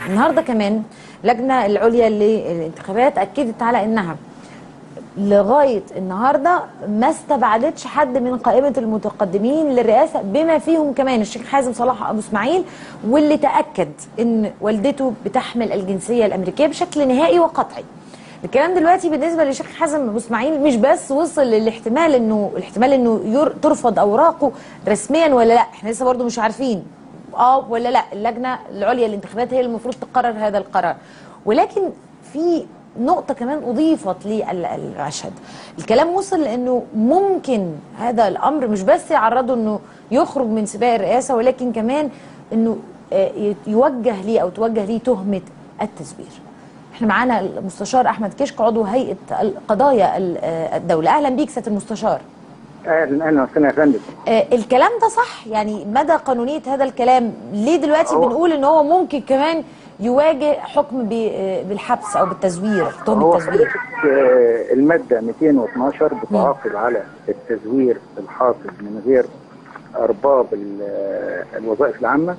النهارده كمان اللجنه العليا للانتخابات اكدت على انها لغايه النهارده ما استبعدتش حد من قائمه المتقدمين للرئاسه بما فيهم كمان الشيخ حازم صلاح ابو اسماعيل واللي تاكد ان والدته بتحمل الجنسيه الامريكيه بشكل نهائي وقطعي. الكلام دلوقتي بالنسبه للشيخ حازم ابو اسماعيل مش بس وصل للاحتمال انه الاحتمال انه ير- ترفض اوراقه رسميا ولا لا احنا لسه برضه مش عارفين اه ولا لا اللجنه العليا للانتخابات هي المفروض تقرر هذا القرار ولكن في نقطة كمان أضيفت للمشهد الكلام وصل لأنه ممكن هذا الأمر مش بس يعرضه أنه يخرج من سباق الرئاسة ولكن كمان أنه آه، يوجه ليه أو توجه ليه تهمة التزوير احنا معانا المستشار أحمد كشك عضو هيئة قضايا الدولة أهلا بيك سيادة المستشار اهلا اهلا وسهلا يا فندم آه، الكلام ده صح يعني مدى قانونية هذا الكلام ليه دلوقتي هو- بنقول ان هو ممكن كمان يواجه حكم ب- آه، بالحبس او بالتزوير تهمة هو التزوير حضرتك آه، الماده 212 بتعاقب على التزوير الحاصل من غير ارباب ال- آه، الوظائف العامه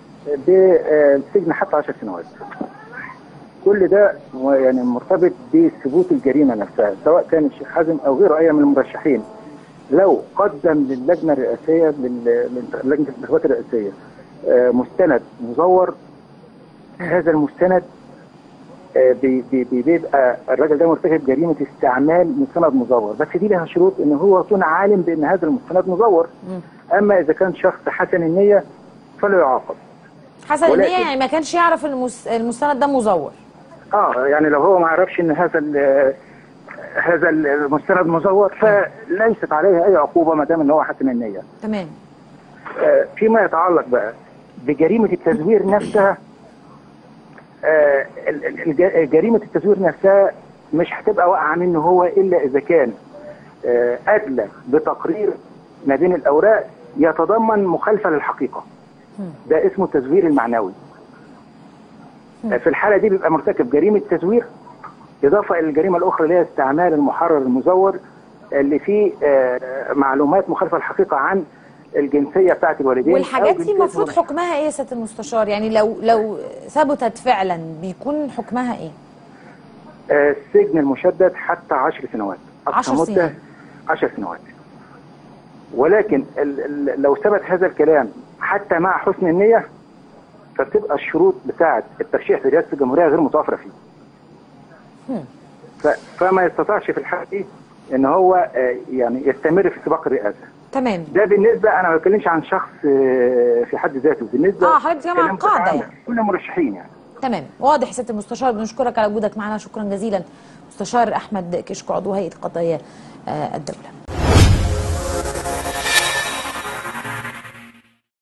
بسجن حتى 10 سنوات كل ده هو يعني مرتبط بثبوت الجريمه نفسها سواء كان الشيخ حازم او غيره اي من المرشحين لو قدم للجنه الرئاسيه لل- للجنه الانتخابات الرئاسيه آه، مستند مزور هذا المستند آه، بي- بي- بي- بيبقى الراجل ده مرتكب جريمه استعمال مستند مزور بس دي لها شروط ان هو يكون عالم بان هذا المستند مزور اما اذا كان شخص حسن النيه فلا يعاقب حسن ولكن- النية يعني ما كانش يعرف ان المس- المستند ده مزور اه يعني لو هو ما يعرفش ان هذا ال- هذا المستند مزور فليست عليه اي عقوبه ما دام ان هو حسن النيه تمام آه، فيما يتعلق بقى بجريمة التزوير نفسها آه، ال- ال- الج- جريمة التزوير نفسها مش هتبقى واقعة منه هو إلا إذا كان آه، أدلى بتقرير ما بين الأوراق يتضمن مخالفة للحقيقة ده اسمه التزوير المعنوي آه، في الحالة دي بيبقى مرتكب جريمة تزوير إضافة إلى الجريمة الأخرى اللي هي استعمال المحرر المزور اللي فيه آه، معلومات مخالفة للحقيقة عن الجنسية بتاعت الوالدين أو والحاجات دي جنسية المفروض المرشح. حكمها ايه يا سيادة المستشار يعني لو لو ثبتت فعلا بيكون حكمها ايه آه، السجن المشدد حتى عشر سنوات أقصى عشر مدة سنين. عشر سنوات ولكن ال ال لو ثبت هذا الكلام حتى مع حسن النية فبتبقى الشروط بتاعة الترشيح في رئاسة الجمهورية غير متوفرة فيه هم. ف- فما يستطيعش في الحالة دي ان هو آه، يعني يستمر في سباق الرئاسة تمام ده بالنسبة انا ما بتكلمش عن شخص آه، في حد ذاته بالنسبة آه، حضرتك بتتكلم عن كلام قاعدة عامة. يعني. كل مرشحين يعني تمام واضح يا سياده المستشار بنشكرك على وجودك معنا شكرا جزيلا مستشار احمد كشك عضو هيئه قضايا آه، الدوله